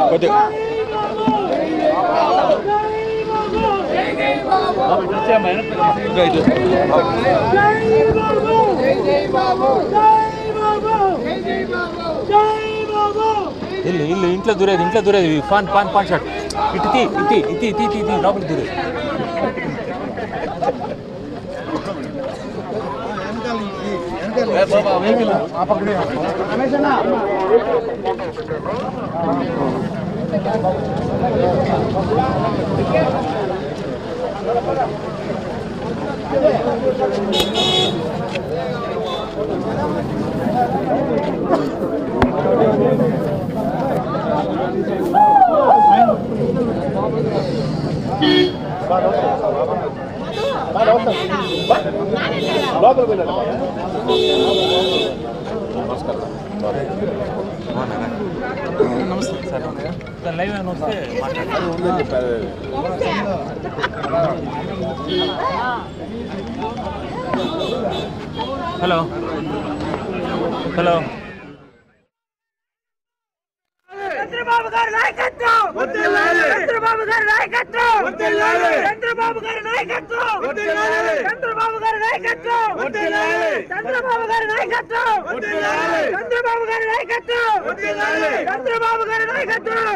కొద్దిగా ఇంకా ఇటు. ఇల్లు ఇల్లు ఇంట్లో దూరేది ఇంట్లో దూరేది పాన్ పాన్ పాన్ షాట్ ఇటు తీ ఇటు ఇటు ఇటు ఇటు ఇటు లోపలికి దూరేది నమస్తే లైవ్ ఏమైనా వస్తే మాట్లాడండి. హలో హలో చంద్రబాబు గారి నాయకత్వం చంద్రబాబు గారి నాయకత్వం చంద్రబాబు గారి నాయకత్వం చంద్రబాబు గారి నాయకత్వం చంద్రబాబు గారి నాయకత్వం చంద్రబాబు గారి నాయకత్వం చంద్రబాబు గారి నాయకత్వం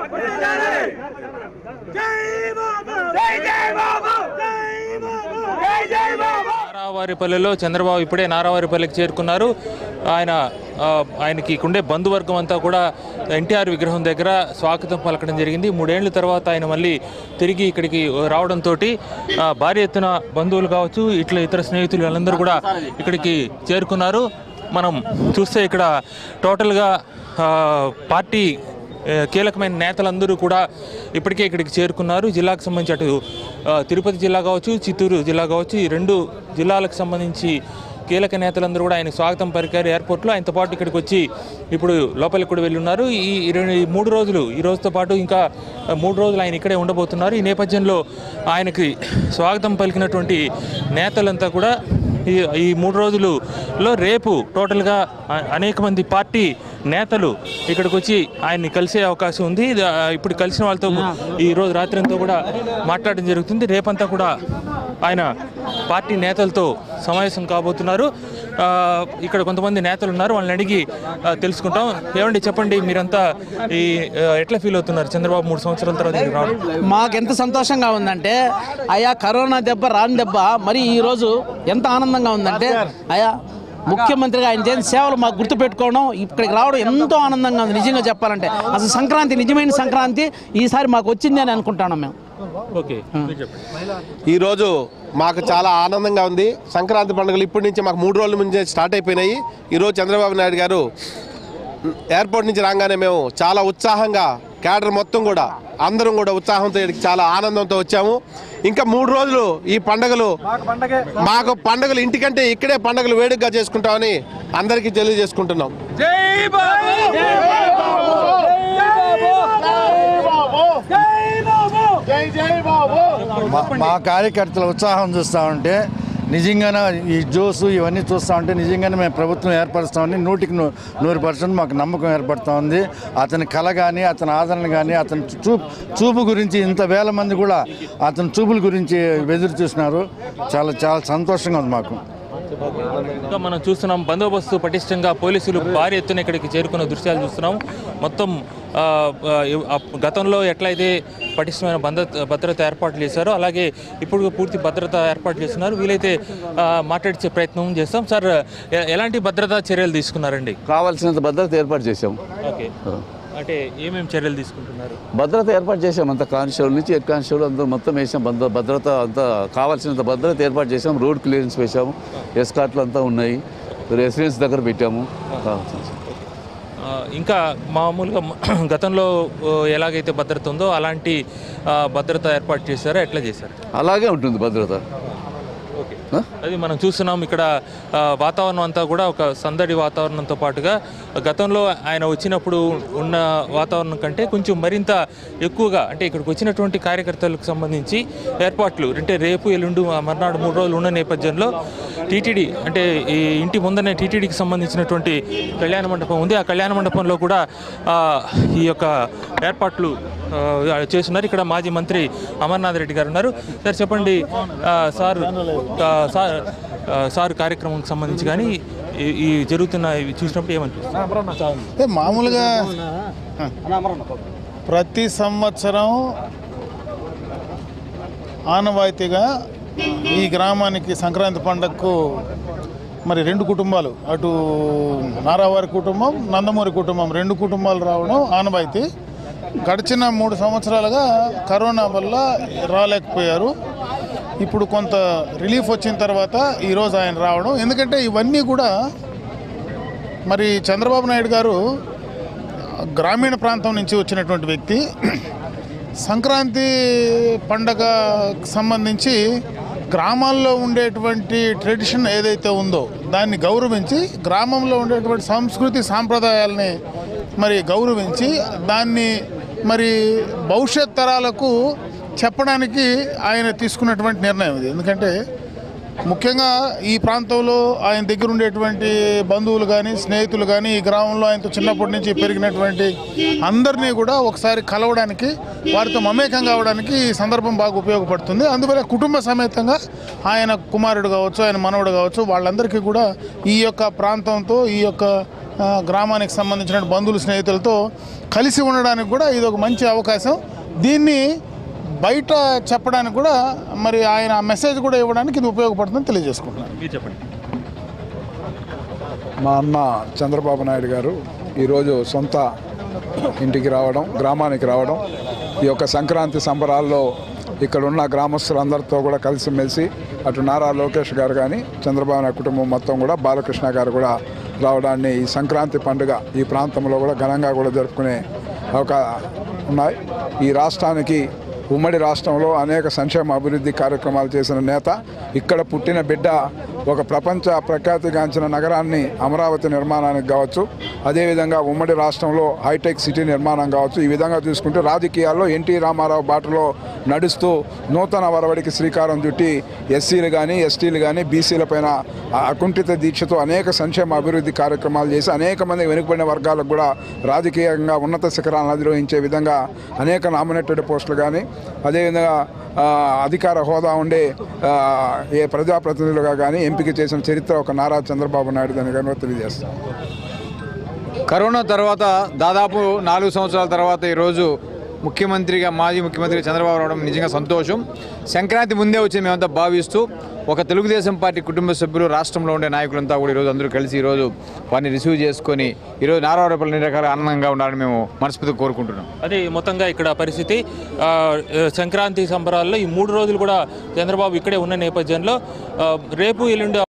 జై బాబు జై జై బాబు జై బాబు జై జై బాబు నారావారిపల్లెలో చంద్రబాబు ఇప్పుడే నారావారిపల్లెకి చేరుకున్నారు ఆయన ఆ, ఆయనకి ఇక్కడే బంధువర్గం అంతా కూడా ఎన్టీఆర్ విగ్రహం దగ్గర స్వాగతం పలకడం జరిగింది మూడేళ్ల తర్వాత ఆయన మళ్ళీ తిరిగి ఇక్కడికి రావడంతో భారీ ఎత్తున బంధువులు కావచ్చు ఇట్లా ఇతర స్నేహితులు వాళ్ళందరూ కూడా ఇక్కడికి చేరుకున్నారు మనం చూస్తే ఇక్కడ టోటల్గా ఆ, పార్టీ ఏ, కీలకమైన నేతలందరూ కూడా ఇప్పటికే ఇక్కడికి చేరుకున్నారు జిల్లాకు సంబంధించి అటు ఆ, తిరుపతి జిల్లా కావచ్చు చిత్తూరు జిల్లా కావచ్చు ఈ రెండు జిల్లాలకు సంబంధించి కీలక నేతలందరూ కూడా ఆయన స్వాగతం పలికారు ఎయిర్పోర్ట్లో ఆయనతో పాటు ఇక్కడికి వచ్చి ఇప్పుడు లోపలికి కూడా వెళ్ళి ఉన్నారు ఈ ఈ రెండు ఈ మూడు రోజులు ఈ రోజుతో పాటు ఇంకా ఆ, మూడు రోజులు ఆయన ఇక్కడే ఉండబోతున్నారు ఈ నేపథ్యంలో ఆయనకి స్వాగతం పలికినటువంటి నేతలంతా కూడా ఈ ఈ మూడు రోజులలో రేపు టోటల్గా అ- అనేక మంది పార్టీ నేతలు ఇక్కడికి వచ్చి ఆయన్ని కలిసే అవకాశం ఉంది ఇది, ఆ, ఇప్పుడు కలిసిన వాళ్ళతో ఈ రోజు రాత్రి అంతా కూడా మాట్లాడడం జరుగుతుంది రేపంతా కూడా ఆయన పార్టీ నేతలతో సమావేశం కాబోతున్నారు ఆ, ఇక్కడ కొంతమంది నేతలు ఉన్నారు వాళ్ళని అడిగి ఆ, తెలుసుకుంటాం ఏమండి చెప్పండి మీరంతా ఈ ఆ, ఎట్లా ఫీల్ అవుతున్నారు చంద్రబాబు మూడు సంవత్సరాల తర్వాత ఇక్కడికి రావడం మాకు ఎంత సంతోషంగా ఉందంటే అయా కరోనా దెబ్బ రాని దెబ్బ మరి ఈ రోజు ఎంత ఆనందంగా ఉందంటే అయా ముఖ్యమంత్రిగా ఆయన చేసిన సేవలు మాకు గుర్తుపెట్టుకోవడం ఇక్కడికి రావడం ఎంతో ఆనందంగా ఉంది నిజంగా చెప్పాలంటే అసలు సంక్రాంతి నిజమైన సంక్రాంతి ఈసారి మాకు వచ్చింది అని అనుకుంటున్నాం మేము ఓకే మీరు చెప్పండి ఈరోజు మాకు చాలా ఆనందంగా ఉంది సంక్రాంతి పండుగలు ఇప్పటి నుంచి మాకు మూడు రోజుల ముందే స్టార్ట్ అయిపోయినాయి ఈరోజు చంద్రబాబు నాయుడు గారు ఎయిర్పోర్ట్ నుంచి రాగానే మేము చాలా ఉత్సాహంగా క్యాడర్ మొత్తం కూడా అందరం కూడా ఉత్సాహంతో ఇక్కడికి చాలా ఆనందంతో వచ్చాము ఇంకా మూడు రోజులు ఈ పండుగలు మాకు పండుగలు ఇంటికంటే ఇక్కడే పండుగలు వేడుకగా చేసుకుంటామని అందరికీ తెలియజేసుకుంటున్నాం మా- మా కార్యకర్తల ఉత్సాహం చూస్తూ ఉంటే నిజంగానే ఈ జోసు ఇవన్నీ చూస్తూ ఉంటే నిజంగానే మేము ప్రభుత్వం ఏర్పరుస్తామని నూటికి నూ నూరు పర్సెంట్ మాకు నమ్మకం ఏర్పడుతూ ఉంది అతని కళ కానీ అతని ఆదరణ కానీ అతని చూపు చూపు గురించి ఇంత వేల మంది కూడా అతని చూపుల గురించి ఎదురు చూసినారు చాలా చాలా సంతోషంగా ఉంది మాకు ఇంకా మనం చూస్తున్నాం బందోబస్తు పటిష్టంగా పోలీసులు భారీ ఎత్తున ఇక్కడికి చేరుకున్న దృశ్యాలు చూస్తున్నాం మొత్తం ఆ, ఆ, ఆ, గతంలో ఎట్లయితే పటిష్టమైన భద్రత భద్రత ఏర్పాట్లు చేశారో అలాగే ఇప్పుడు పూర్తి భద్రత ఏర్పాటు చేస్తున్నారు వీలైతే ఆ, మాట్లాడించే ప్రయత్నం చేస్తాం సార్ ఎ- ఎలాంటి భద్రతా చర్యలు తీసుకున్నారండి కావాల్సినంత భద్రత ఏర్పాటు చేశాం ఓకే అంటే ఏమేమి చర్యలు తీసుకుంటున్నారు భద్రత ఏర్పాటు చేశాం అంత కానిస్టేబుల్ నుంచి హెడ్ కానిస్టేబుల్ అంతా మొత్తం వేసాం భద్ర భద్రత అంతా కావాల్సినంత భద్రత ఏర్పాటు చేసాం రోడ్ క్లియరెన్స్ వేసాము ఎస్కాట్లు అంతా ఉన్నాయి రెసిడెన్స్ దగ్గర పెట్టాము ఆ, ఇంకా మామూలుగా మ- గతంలో ఓ, ఎలాగైతే భద్రత ఉందో అలాంటి ఆ, భద్రత ఏర్పాటు చేశారో ఎట్లా చేశారు అలాగే ఉంటుంది భద్రత ఓకే అది మనం చూస్తున్నాం ఇక్కడ ఆ, వాతావరణం అంతా కూడా ఒక సందడి వాతావరణంతో పాటుగా గతంలో ఆయన వచ్చినప్పుడు ఉన్న వాతావరణం కంటే కొంచెం మరింత ఎక్కువగా అంటే ఇక్కడికి వచ్చినటువంటి కార్యకర్తలకు సంబంధించి ఏర్పాట్లు అంటే రేపు ఎల్లుండు ఆ మర్నాడు మూడు రోజులు ఉన్న నేపథ్యంలో టీటీడీ అంటే ఈ ఇంటి ముందనే టీటీడీకి సంబంధించినటువంటి కళ్యాణ మండపం ఉంది ఆ కళ్యాణ మండపంలో కూడా ఆ, ఈ యొక్క ఏర్పాట్లు ఆ, చేస్తున్నారు ఇక్కడ మాజీ మంత్రి అమర్నాథ్ రెడ్డి గారు ఉన్నారు సార్ చెప్పండి ఆ, సార్ ఆ, సార్ ఆ, సార్ కార్యక్రమంకి సంబంధించి కానీ ఈ- ఈ జరుగుతున్న ఇవి చూసినప్పుడు ఏమనిపిస్తుంది అంటే మామూలుగా ప్రతి సంవత్సరం ఆనవాయితీగా ఈ గ్రామానికి సంక్రాంతి పండగకు మరి రెండు కుటుంబాలు అటు నారావారి కుటుంబం నందమూరి కుటుంబం రెండు కుటుంబాలు రావడం ఆనవాయితీ గడిచిన మూడు సంవత్సరాలుగా కరోనా వల్ల రాలేకపోయారు ఇప్పుడు కొంత రిలీఫ్ వచ్చిన తర్వాత ఈరోజు ఆయన రావడం ఎందుకంటే ఇవన్నీ కూడా మరి చంద్రబాబు నాయుడు గారు గ్రామీణ ప్రాంతం నుంచి వచ్చినటువంటి వ్యక్తి సంక్రాంతి పండగ సంబంధించి గ్రామాల్లో ఉండేటువంటి ట్రెడిషన్ ఏదైతే ఉందో దాన్ని గౌరవించి గ్రామంలో ఉండేటువంటి సంస్కృతి సాంప్రదాయాల్ని మరి గౌరవించి దాన్ని మరి భవిష్యత్ తరాలకు చెప్పడానికి ఆయన తీసుకున్నటువంటి నిర్ణయం ఇది ఎందుకంటే ముఖ్యంగా ఈ ప్రాంతంలో ఆయన దగ్గర ఉండేటువంటి బంధువులు కానీ స్నేహితులు కానీ ఈ గ్రామంలో ఆయనతో చిన్నప్పటి నుంచి పెరిగినటువంటి అందరినీ కూడా ఒకసారి కలవడానికి వారితో మమేకం కావడానికి ఈ సందర్భం బాగా ఉపయోగపడుతుంది అందువల్ల కుటుంబ సమేతంగా ఆయన కుమారుడు కావచ్చు ఆయన మనవడు కావచ్చు వాళ్ళందరికీ కూడా ఈ యొక్క ప్రాంతంతో ఈ యొక్క ఆ, గ్రామానికి సంబంధించిన బంధువులు స్నేహితులతో కలిసి ఉండడానికి కూడా ఇది ఒక మంచి అవకాశం దీన్ని బయట చెప్పడానికి కూడా మరి ఆయన మెసేజ్ కూడా ఇవ్వడానికి ఇది ఉపయోగపడుతుందని తెలియజేసుకుంటున్నాను మీరు చెప్పండి మా అన్న చంద్రబాబు నాయుడు గారు ఈరోజు సొంత ఇంటికి రావడం గ్రామానికి రావడం ఈ యొక్క సంక్రాంతి సంబరాల్లో ఇక్కడ ఉన్న గ్రామస్తులందరితో కూడా కలిసిమెలిసి అటు నారా లోకేష్ గారు కానీ చంద్రబాబు నాయుడు కుటుంబం మొత్తం కూడా బాలకృష్ణ గారు కూడా రావడాన్ని ఈ సంక్రాంతి పండుగ ఈ ప్రాంతంలో కూడా ఘనంగా కూడా జరుపుకునే అవకా ఉన్నాయి ఈ రాష్ట్రానికి ఉమ్మడి రాష్ట్రంలో అనేక సంక్షేమ అభివృద్ధి కార్యక్రమాలు చేసిన నేత ఇక్కడ పుట్టిన బిడ్డ ఒక ప్రపంచ ప్రఖ్యాతిగాంచిన నగరాన్ని అమరావతి నిర్మాణానికి కావచ్చు అదేవిధంగా ఉమ్మడి రాష్ట్రంలో హైటెక్ సిటీ నిర్మాణం కావచ్చు ఈ విధంగా చూసుకుంటే రాజకీయాల్లో ఎన్టీ రామారావు బాటలో నడుస్తూ నూతన వరవడికి శ్రీకారం చుట్టి ఎస్సీలు కానీ ఎస్టీలు కానీ బీసీల పైన అకుంఠిత దీక్షతో అనేక సంక్షేమ అభివృద్ధి కార్యక్రమాలు చేసి అనేక మంది వెనుకబడిన వర్గాలకు కూడా రాజకీయంగా ఉన్నత శిఖరాలను అధిరోహించే విధంగా అనేక నామినేటెడ్ పోస్టులు కానీ అదేవిధంగా ఆ, అధికార హోదా ఉండే ఆ, ఏ ప్రజాప్రతినిధులుగా కానీ ఎంపిక చేసిన చరిత్ర ఒక నారా చంద్రబాబు నాయుడు అని కానీ తెలియజేస్తాం కరోనా తర్వాత దాదాపు నాలుగు సంవత్సరాల తర్వాత ఈరోజు ముఖ్యమంత్రిగా మాజీ ముఖ్యమంత్రి చంద్రబాబు రావడం నిజంగా సంతోషం సంక్రాంతి ముందే వచ్చి మేమంతా భావిస్తూ ఒక తెలుగుదేశం పార్టీ కుటుంబ సభ్యులు రాష్ట్రంలో ఉండే నాయకులంతా కూడా ఈరోజు అందరూ కలిసి ఈరోజు వారిని రిసీవ్ చేసుకొని ఈరోజు నారావారపల్లి అన్ని రకాల ఆనందంగా ఉండాలని మేము మనస్ఫూర్తిగా కోరుకుంటున్నాం అదే మొత్తంగా ఇక్కడ పరిస్థితి ఆ, సంక్రాంతి సంబరాల్లో ఈ మూడు రోజులు కూడా చంద్రబాబు ఇక్కడే ఉన్న నేపథ్యంలో ఆ, రేపు ఎల్లుండి